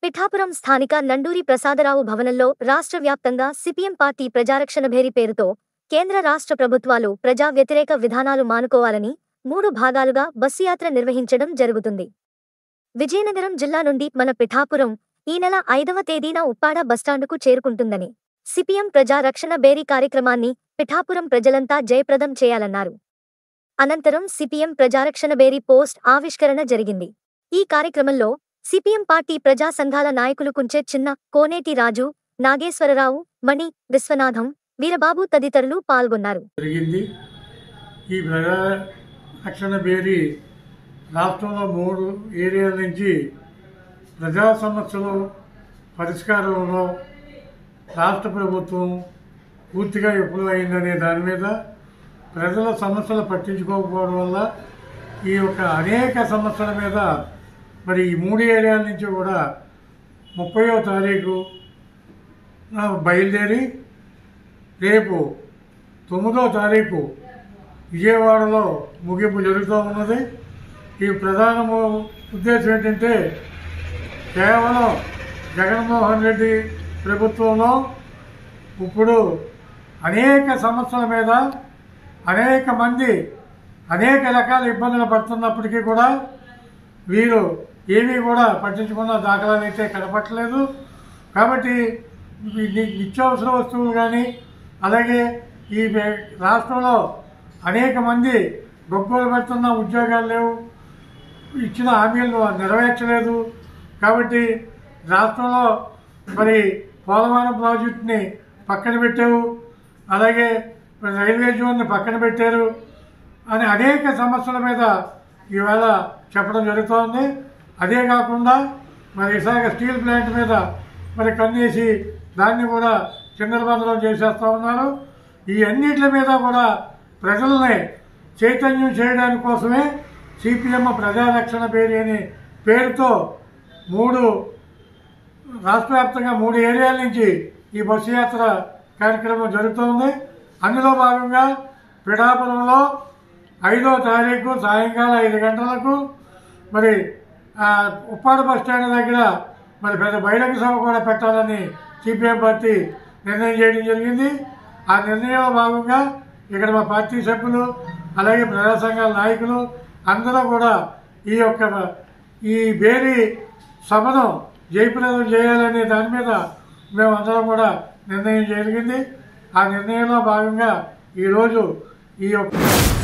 పిఠాపురం స్థానిక నండూరి ప్రసాదరావు భవనంలో రాష్ట్ర వ్యాప్తంగా సిపిఎం పార్టీ ప్రజారక్షణ భేరీ పేరుతో కేంద్ర రాష్ట్ర ప్రభుత్వాలు ప్రజా వ్యతిరేక విధానాలు మానుకోవాలని మూడు భాగాలుగా బస్సు యాత్ర నిర్వహించడం జరుగుతుంది విజయనగరం జిల్లా నుండి మన పిఠాపురం ఈ నెల ఐదవ తేదీన ఉప్పాడ బస్టాండుకు చేరుకుంటుందని సిపిఎం ప్రజా రక్షణ బేరీ కార్యక్రమాన్ని పిఠాపురం ప్రజలంతా జయప్రదం చేయాలన్నారు అనంతరం సిపిఎం ప్రజారక్షణ బేరీ పోస్ట్ ఆవిష్కరణ జరిగింది ఈ కార్యక్రమంలో సిపిఎం పార్టీ ప్రజా సంఘాల నాయకులు కుంచె చిన్న కోనేటి రాజు నాగేశ్వరరావు మణి విశ్వనాథం వీరబాబు తదితరులు పాల్గొన్నారు జరిగింది ఈ ప్రజా రక్షణ బేరీ రాష్ట్రంలో మూడు ఏరియాల నుంచి ప్రజా సమస్యలు పరిష్కారంలో రాష్ట్ర ప్రభుత్వం పూర్తిగా విఫలమైందనే దాని మీద ప్రజల సమస్యలు పట్టించుకోకపోవడం వల్ల ఈ యొక్క అనేక సమస్యల మీద మరి ఈ మూడు ఏరియాల నుంచి కూడా ముప్పయో తారీఖు ఆ, బయలుదేరి రేపు తొమ్మిదో తారీఖు విజయవాడలో ముగింపు జరుగుతూ ఉన్నది ఈ ప్రధాన ము- ఉద్దేశం ఏంటంటే కేవలం జగన్మోహన్ రెడ్డి ప్రభుత్వంలో ఇప్పుడు అనేక సమస్యల మీద అనేక మంది అనేక రకాల ఇబ్బందులు పడుతున్నప్పటికీ కూడా వీరు ఏమీ కూడా పట్టించుకున్న దాఖలాలు అయితే కనపట్టలేదు కాబట్టి ఈ ని- నిత్యావసర వస్తువులు కానీ అలాగే ఈ వే- రాష్ట్రంలో అనేక మంది గొప్పలు పెడుతున్న ఉద్యోగాలు లేవు ఇచ్చిన హామీలను నెరవేర్చలేదు కాబట్టి రాష్ట్రంలో మరి పోలవరం ప్రాజెక్టుని పక్కన పెట్టావు అలాగే మరి రైల్వే జోన్ని పక్కన పెట్టారు అని అనేక సమస్యల మీద ఈవేళ చెప్పడం జరుగుతోంది అదే కాకుండా మరి విశాఖ స్టీల్ ప్లాంట్ మీద మరి కన్నేసి దాన్ని కూడా చిందరబందరం చేసేస్తూ ఉన్నారు ఈ అన్నిటి మీద కూడా ప్రజల్ని చైతన్యం చేయడానికి కోసమే సిపిఎం ప్రజారక్షణ పేరు అనే పేరుతో మూడు రాష్ట్ర వ్యాప్తంగా మూడు ఏరియాల నుంచి ఈ బస్సు యాత్ర కార్యక్రమం జరుగుతోంది అందులో భాగంగా పిఠాపురంలో ఐదో తారీఖు సాయంకాలం ఐదు గంటలకు మరి ఆ, ఉప్పాడ బస్ స్టాండ్ దగ్గర మరి పెద్ద బహిరంగ సభ కూడా పెట్టాలని సిపిఎం పార్టీ నిర్ణయం చేయడం జరిగింది ఆ నిర్ణయంలో భాగంగా ఇక్కడ మా పార్టీ సభ్యులు అలాగే ప్రజా సంఘాల నాయకులు అందరూ కూడా ఈ యొక్క ఈ బేరీ సభను జయప్రదం చేయాలనే దాని మీద మేమందరం కూడా నిర్ణయం జరిగింది ఆ నిర్ణయంలో భాగంగా ఈరోజు ఈ యొక్క